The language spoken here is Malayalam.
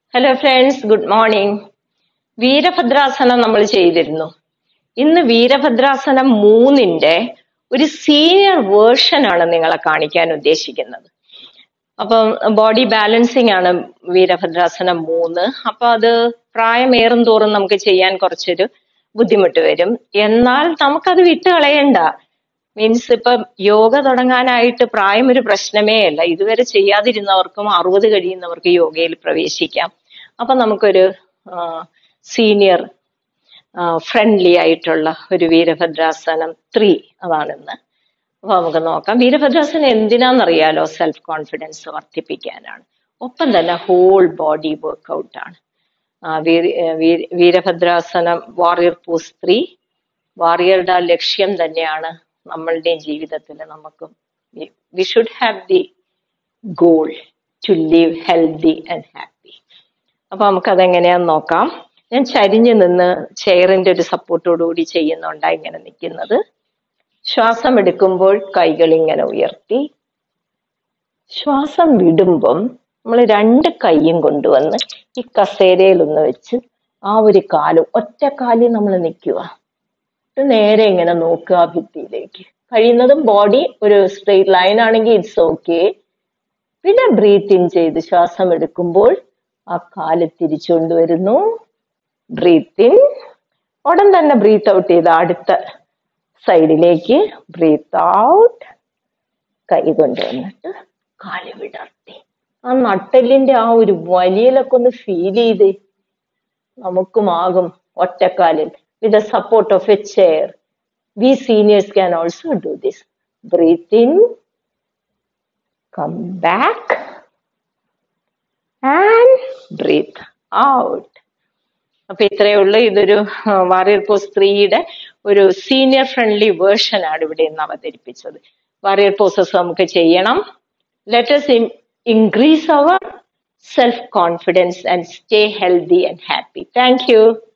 ഹലോ ഫ്രണ്ട്സ് ഗുഡ് മോർണിംഗ് വീരഭദ്രാസനം നമ്മൾ ചെയ്തിരുന്നു ഇന്ന് വീരഭദ്രാസനം മൂന്നിന്റെ ഒരു സീനിയർ വേർഷൻ ആണ് നിങ്ങളെ കാണിക്കാൻ ഉദ്ദേശിക്കുന്നത് അപ്പം ബോഡി ബാലൻസിങ് ആണ് വീരഭദ്രാസനം മൂന്ന് അപ്പൊ അത് പ്രായമേറും തോറും നമുക്ക് ചെയ്യാൻ കുറച്ചൊരു ബുദ്ധിമുട്ട് വരും എന്നാൽ നമുക്കത് വിട്ട് കളയണ്ട മീൻസ് ഇപ്പൊ യോഗ തുടങ്ങാനായിട്ട് പ്രായം ഒരു പ്രശ്നമേ അല്ല ഇതുവരെ ചെയ്യാതിരുന്നവർക്കും അറുപത് കഴിയുന്നവർക്ക് യോഗയിൽ പ്രവേശിക്കാം അപ്പൊ നമുക്കൊരു സീനിയർ ഫ്രണ്ട്ലി ആയിട്ടുള്ള ഒരു വീരഭദ്രാസനം ത്രീ അതാണിന്ന് അപ്പൊ നമുക്ക് നോക്കാം വീരഭദ്രാസനം എന്തിനാണെന്നറിയാലോ സെൽഫ് കോൺഫിഡൻസ് വർദ്ധിപ്പിക്കാനാണ് ഒപ്പം തന്നെ ഹോൾ ബോഡി വർക്കൗട്ട് ആണ് ആ, വീര- ഏർ വീര- വീരഭദ്രാസനം വാറിയർ പോസ് ത്രീ വാറിയറുടെ ആ ലക്ഷ്യം തന്നെയാണ് നമ്മളുടെയും ജീവിതത്തിൽ നമുക്കും we should have the goal to live healthy and happy അപ്പൊ നമുക്ക് അതെങ്ങനെയാന്ന് നോക്കാം ഞാൻ ചരിഞ്ഞു നിന്ന് ചെയറിന്റെ ഒരു സപ്പോർട്ടോടു കൂടി ചെയ്യുന്നുണ്ടാ ഇങ്ങനെ നിൽക്കുന്നത് ശ്വാസം എടുക്കുമ്പോൾ കൈകൾ ഇങ്ങനെ ഉയർത്തി ശ്വാസം വിടുമ്പം നമ്മൾ രണ്ട് കൈയും കൊണ്ടുവന്ന് ഈ കസേരയിൽ ഒന്ന് വെച്ച് ആ ഒരു കാലും ഒറ്റ കാലിൽ നമ്മൾ നിൽക്കുക ഇത് നേരെ ഇങ്ങനെ നോക്കുക ഭിത്തിയിലേക്ക് കഴിയുന്നതും ബോഡി ഒരു സ്ട്രെയിറ്റ് ലൈൻ ആണെങ്കിൽ ഇറ്റ്സ് ഓക്കെ പിന്നെ ബ്രീത്ത് ഇൻ ചെയ്ത് ശ്വാസം എടുക്കുമ്പോൾ ആ കാല് തിരിച്ചുകൊണ്ടുവരുന്നു ബ്രീത്ത് ഇൻ ഉടൻ തന്നെ ബ്രീത്ത് ഔട്ട് ചെയ്ത് അടുത്ത സൈഡിലേക്ക് ബ്രീത്ത് ഔട്ട് കൈ കൊണ്ടുവന്നിട്ട് കാല് വിടർത്തി ആ നട്ടെല്ലിന്റെ ആ ഒരു വലിയലൊക്കെ ഒന്ന് ഫീൽ ചെയ്ത് നമുക്കുമാകും ഒറ്റക്കാലിൽ with the support of a chair we seniors can also do this breathe in come back and breathe out അപ്പൊ ഇത്രയേ ഉള്ളൂ ഇതൊരു വാറിയർ പോസ് ത്രീയുടെ ഒരു സീനിയർ ഫ്രണ്ട്ലി വേർഷൻ ആണ് ഇവിടെ ഇന്ന് അവതരിപ്പിച്ചത് വാറിയർ പോസസ് നമുക്ക് ചെയ്യണം let's increase our self confidence and stay healthy and happy thank U